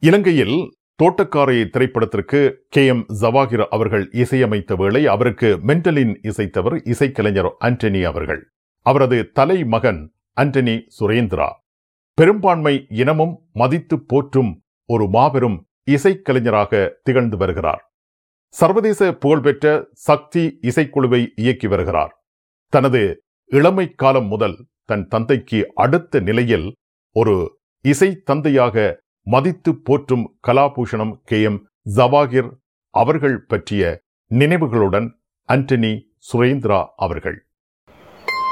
இலங்கையில் தோட்டக்காரை திரைப்படத்திற்கு K M Jawahir அவர்கள் இசையமைத்த வேளை அவருக்கு மென்டலின் இசைத்தவர் இசைக்கலைஞர் ஆண்டனி அவர்கள் அவரது தலைமகன் ஆண்டனி சுரேந்திரா பெரும்பான்மை இனமும் மதித்து போற்றும் ஒரு மாபெரும் இசைக்கலைஞராக திகழ்ந்து வருகிறார் சர்வதேச புகழ்பெற்ற சக்தி இசைக்குழுவை இயக்கி வருகிறார் தனது இளமை காலம் முதல் தன் தந்தைக்கு அடுத்த நிலையில் ஒரு இசை தந்தையாக மதித்து போற்றும் கலாபூஷணம் கே எம் ஜவாகிர் அவர்கள் பற்றிய நினைவுகளுடன் அண்டனி சுரேந்திரா அவர்கள்